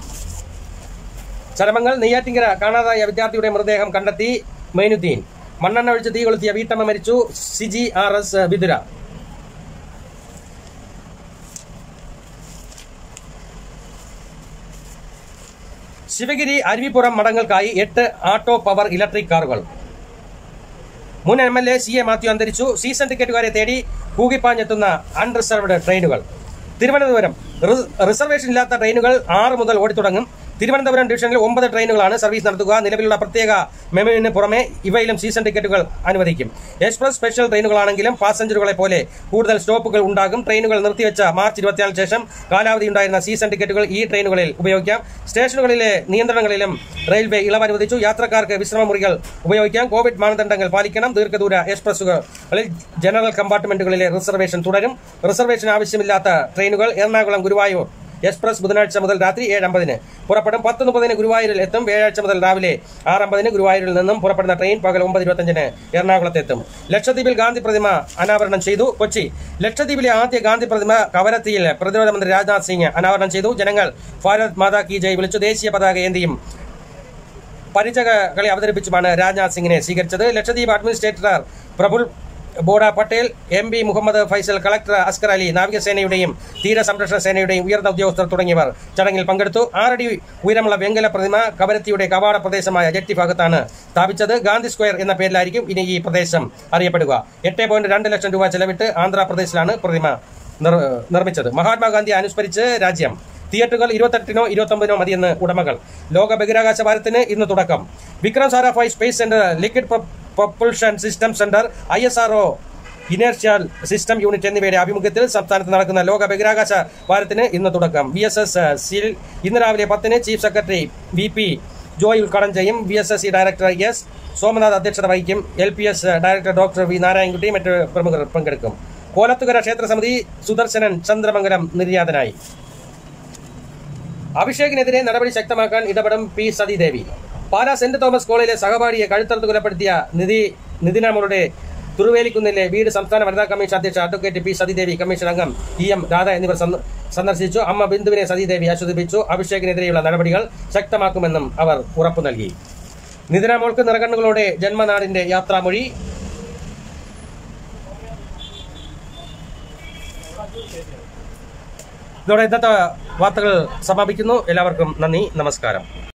ചരമങ്ങൾ നെയ്യാറ്റിങ്കര കാണാതായ വിദ്യാർത്ഥിയുടെ മൃതദേഹം കണ്ടെത്തി മൈനുദ്ദീൻ മണ്ണെണ്ണ ഒഴിച്ച് തീ കൊളുത്തിയ വീട്ടമ്മ മരിച്ചു സിജി ആർ എസ് വിതുര ശിവഗിരി അരുവിപ്പുറം മടങ്ങൾക്കായി എട്ട് ആട്ടോ പവർ ഇലക്ട്രിക് കാറുകൾ മുൻ M L A C A Mathew അന്തരിച്ചു സീസൺ ടിക്കറ്റുകാരെ തേടി കൂകിപ്പാഞ്ഞെത്തുന്ന അൺറിസർവ്ഡ് ട്രെയിനുകൾ തിരുവനന്തപുരം റി- റിസർവേഷൻ ഇല്ലാത്ത ട്രെയിനുകൾ ആറ് മുതൽ ഓടിത്തുടങ്ങും തിരുവനന്തപുരം ഡിവിഷനിൽ ഒമ്പത് ട്രെയിനുകളാണ് സർവീസ് നടത്തുക നിലവിലുള്ള പ്രത്യേക മെനുവിന് പുറമെ ഇവയിലും സീസൺ ടിക്കറ്റുകൾ അനുവദിക്കും എക്സ്പ്രസ് സ്പെഷ്യൽ ട്രെയിനുകളാണെങ്കിലും പാസഞ്ചറുകളെ പോലെ കൂടുതൽ സ്റ്റോപ്പുകൾ ഉണ്ടാകും ട്രെയിനുകൾ നിർത്തിവെച്ച മാർച്ച് ഇരുപത്തിനാല് ശേഷം കാലാവധി ഉണ്ടായിരുന്ന സീസൺ ടിക്കറ്റുകൾ ഈ ട്രെയിനുകളിൽ ഉപയോഗിക്കാം സ്റ്റേഷനുകളിലെ നിയന്ത്രണങ്ങളിലും റെയിൽവേ ഇളവ് അനുവദിച്ചു യാത്രക്കാർക്ക് വിശ്രമമുറികൾ ഉപയോഗിക്കാം കോവിഡ് മാനദണ്ഡങ്ങൾ പാലിക്കണം ദീർഘദൂര എക്സ്പ്രസുകളിൽ ജനറൽ കമ്പാർട്ട്മെന്റുകളിലെ റിസർവേഷൻ തുടരും റിസർവേഷൻ ആവശ്യമില്ലാത്ത ട്രെയിനുകൾ എറണാകുളം ഗുരുവായൂർ എക്സ്പ്രസ് ബുധനാഴ്ച മുതൽ രാത്രി ഏഴ് അമ്പതിന് പുറപ്പെടും പത്ത് മുപ്പതിന് ഗുരുവായൂരിൽ എത്തും വ്യാഴാഴ്ച മുതൽ രാവിലെ ആറ് അമ്പതിന് ഗുരുവായൂരിൽ നിന്നും പുറപ്പെടുന്ന ട്രെയിൻ പകൽ ഒമ്പത് ഇരുപത്തഞ്ചിന് എറണാകുളത്തെത്തും ലക്ഷദ്വീപിൽ ഗാന്ധി പ്രതിമ അനാവരണം ചെയ്തു കൊച്ചി ലക്ഷദ്വീപിലെ ആദ്യ ഗാന്ധി പ്രതിമ കവരത്തിയിൽ പ്രതിരോധ മന്ത്രി രാജ്നാഥ് സിംഗ് അനാവരണം ചെയ്തു ജനങ്ങൾ ഭാരത് മാതാ കി ജയ് വിളിച്ചു ദേശീയ പതാക ഏന്തിയും പരിചകളെ അവതരിപ്പിച്ചുമാണ് രാജ്നാഥ് സിംഗിനെ സ്വീകരിച്ചത് ലക്ഷദ്വീപ് അഡ്മിനിസ്ട്രേറ്റർ പ്രഫുൽ ബോഡ Patel M P Muhammad Faizal collector Askar Ali നാവികസേനയുടെയും തീരസംരക്ഷണ സേനയുടെയും ഉയർന്ന ഉദ്യോഗസ്ഥർ തുടങ്ങിയവർ ചടങ്ങിൽ പങ്കെടുത്തു ആറടി ഉയരമുള്ള വെങ്കല പ്രതിമ കവരത്തിയുടെ കവാട പ്രദേശമായ ജെട്ടി ഭാഗത്താണ് സ്ഥാപിച്ചത് ഗാന്ധി സ്ക്വയർ എന്ന പേരിലായിരിക്കും ഇനി ഈ പ്രദേശം അറിയപ്പെടുക എട്ട് പോയിന്റ് രണ്ട് ലക്ഷം രൂപ ചെലവിട്ട് ആന്ധ്രാപ്രദേശിലാണ് പ്രതിമ നിർ- നിർമ്മിച്ചത് മഹാത്മാഗാന്ധി അനുസ്മരിച്ച് രാജ്യം തിയേറ്ററുകൾ ഇരുപത്തെട്ടിനോ ഇരുപത്തൊമ്പതിനോ മതിയെന്ന് ഉടമകൾ ലോക ബഹിരാകാശ വാരത്തിന് ഇന്ന് തുടക്കം Vikram Sarabhai space centre liquid propulsion system centre I S R O inertial system unit എന്നിവയുടെ ആഭിമുഖ്യത്തിൽ സംസ്ഥാനത്ത് നടക്കുന്ന ലോക ബഹിരാകാശ വാരത്തിന് ഇന്ന് തുടക്കം വി എസ് എസ് സിൽ ഇന്ന് രാവിലെ പത്തിന് chief secretary V P Joy ഉദ്ഘാടനം ചെയ്യും V S S C director S Somanath അധ്യക്ഷത വഹിക്കും L P S director doctor V Narayanankutty മറ്റ് പ്രമുഖർ പങ്കെടുക്കും കോലത്തുകര ക്ഷേത്ര സമിതി സുദർശനൻ ചന്ദ്രമംഗലം നിര്യാതനായി അഭിഷേകിനെതിരെ നടപടി ശക്തമാക്കാൻ ഇടപെടും P Sathidevi Pala saint Thomas കോളേജിലെ സഹപാഠിയെ കഴുത്തറുത്ത് കൊലപ്പെടുത്തിയ നിധി നിതിനാമോളുടെ തുറുവേലിക്കുന്നിലെ വീട് സംസ്ഥാന വനിതാ കമ്മീഷൻ അധ്യക്ഷ അഡ്വക്കേറ്റ് പി സതീദേവി കമ്മീഷൻ അംഗം ഇ എം രാധ എന്നിവർ സന്ദ- സന്ദർശിച്ചു അമ്മ ബിന്ദുവിനെ സതീദേവി ആശ്വസിപ്പിച്ചു അഭിഷേകിനെതിരെയുള്ള നടപടികൾ ശക്തമാക്കുമെന്നും അവർ ഉറപ്പു നൽകി നിതിനാമോൾക്ക് നിറകണ്ണുകളോടെ ജന്മനാടിന്റെ യാത്രാമൊഴി ഇതോടെ ഇന്നത്തെ വാർത്തകൾ സമാപിക്കുന്നു എല്ലാവർക്കും നന്ദി നമസ്കാരം